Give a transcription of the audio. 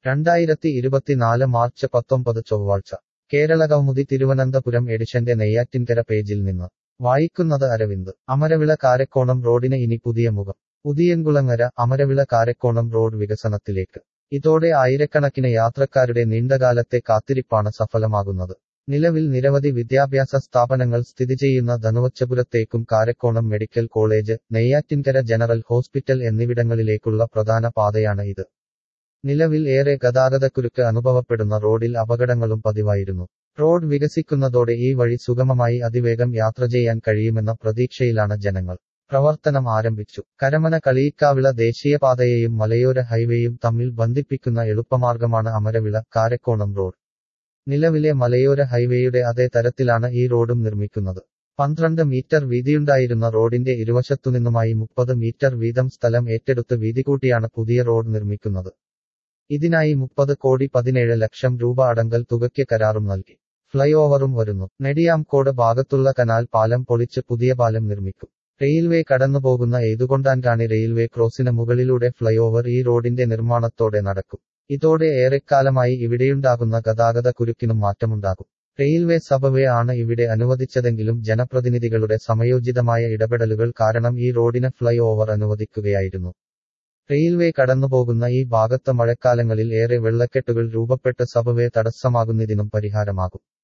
രണ്ടായിരത്തി ഇരുപത്തിനാല് മാർച്ച് പത്തൊമ്പത് ചൊവ്വാഴ്ച കേരളകൗമുദി തിരുവനന്തപുരം എഡിഷന്റെ നെയ്യാറ്റിൻകര പേജിൽ നിന്ന് വായിക്കുന്നത് അരവിന്ദ് അമരവിള കാരക്കോണം റോഡിന് ഇനി പുതിയ മുഖം പുതിയൻകുളങ്ങര അമരവിള കാരക്കോണം റോഡ് വികസനത്തിലേക്ക് ഇതോടെ ആയിരക്കണക്കിന് യാത്രക്കാരുടെ നീണ്ടകാലത്തെ കാത്തിരിപ്പാണ് സഫലമാകുന്നത് നിലവിൽ നിരവധി വിദ്യാഭ്യാസ സ്ഥാപനങ്ങൾ സ്ഥിതി ചെയ്യുന്ന ധനുവച്ചപുരത്തേക്കും Karakonam medical college Neyyattinkara general hospital എന്നിവിടങ്ങളിലേക്കുള്ള പ്രധാന പാതയാണ് ഇത് നിലവിൽ ഏറെ ഗതാഗതക്കുരുക്ക് അനുഭവപ്പെടുന്ന റോഡിൽ അപകടങ്ങളും പതിവായിരുന്നു റോഡ് വികസിക്കുന്നതോടെ ഈ വഴി സുഗമമായി അതിവേഗം യാത്ര ചെയ്യാൻ കഴിയുമെന്ന പ്രതീക്ഷയിലാണ് ജനങ്ങൾ പ്രവർത്തനം ആരംഭിച്ചു കരമന കളിയിക്കാവിള ദേശീയപാതയെയും മലയോര ഹൈവേയും തമ്മിൽ ബന്ധിപ്പിക്കുന്ന എളുപ്പമാർഗമാണ് അമരവിള കാരക്കോണം റോഡ് നിലവിലെ മലയോര ഹൈവേയുടെ അതേ തരത്തിലാണ് ഈ റോഡും നിർമ്മിക്കുന്നത് പന്ത്രണ്ട് മീറ്റർ വീതിയുണ്ടായിരുന്ന റോഡിന്റെ ഇരുവശത്തുനിന്നുമായി മുപ്പത് മീറ്റർ വീതം സ്ഥലം ഏറ്റെടുത്ത് വീതി കൂട്ടിയാണ് പുതിയ റോഡ് നിർമ്മിക്കുന്നത് ഇതിനായി മുപ്പത് കോടി പതിനേഴ് ലക്ഷം രൂപ അടങ്കൽ തുകയ്ക്ക് കരാറും നൽകി ഫ്ലൈ ഓവറും വരുന്നു നെടിയാംകോട് ഭാഗത്തുള്ള കനാൽ പാലം പൊളിച്ച് പുതിയ പാലം നിർമ്മിക്കും റെയിൽവേ കടന്നുപോകുന്ന ഏതുകൊണ്ടാൻകാണി റെയിൽവേ ക്രോസിന് മുകളിലൂടെ ഫ്ലൈ ഓവർ ഈ റോഡിന്റെ നിർമ്മാണത്തോടെ നടക്കും ഇതോടെ ഏറെക്കാലമായി ഇവിടെയുണ്ടാകുന്ന ഗതാഗത കുരുക്കിനും മാറ്റമുണ്ടാകും റെയിൽവേ സബവേ ആണ് ഇവിടെ അനുവദിച്ചതെങ്കിലും ജനപ്രതിനിധികളുടെ സമയോചിതമായ ഇടപെടലുകൾ കാരണം ഈ റോഡിന് ഫ്ലൈ ഓവർ അനുവദിക്കുകയായിരുന്നു റെയിൽവേ കടന്നുപോകുന്ന ഈ ഭാഗത്ത് മഴക്കാലങ്ങളിൽ ഏറെ വെള്ളക്കെട്ടുകൾ രൂപപ്പെട്ട് സബവേ തടസ്സമാകുന്നതിനും പരിഹാരമാകും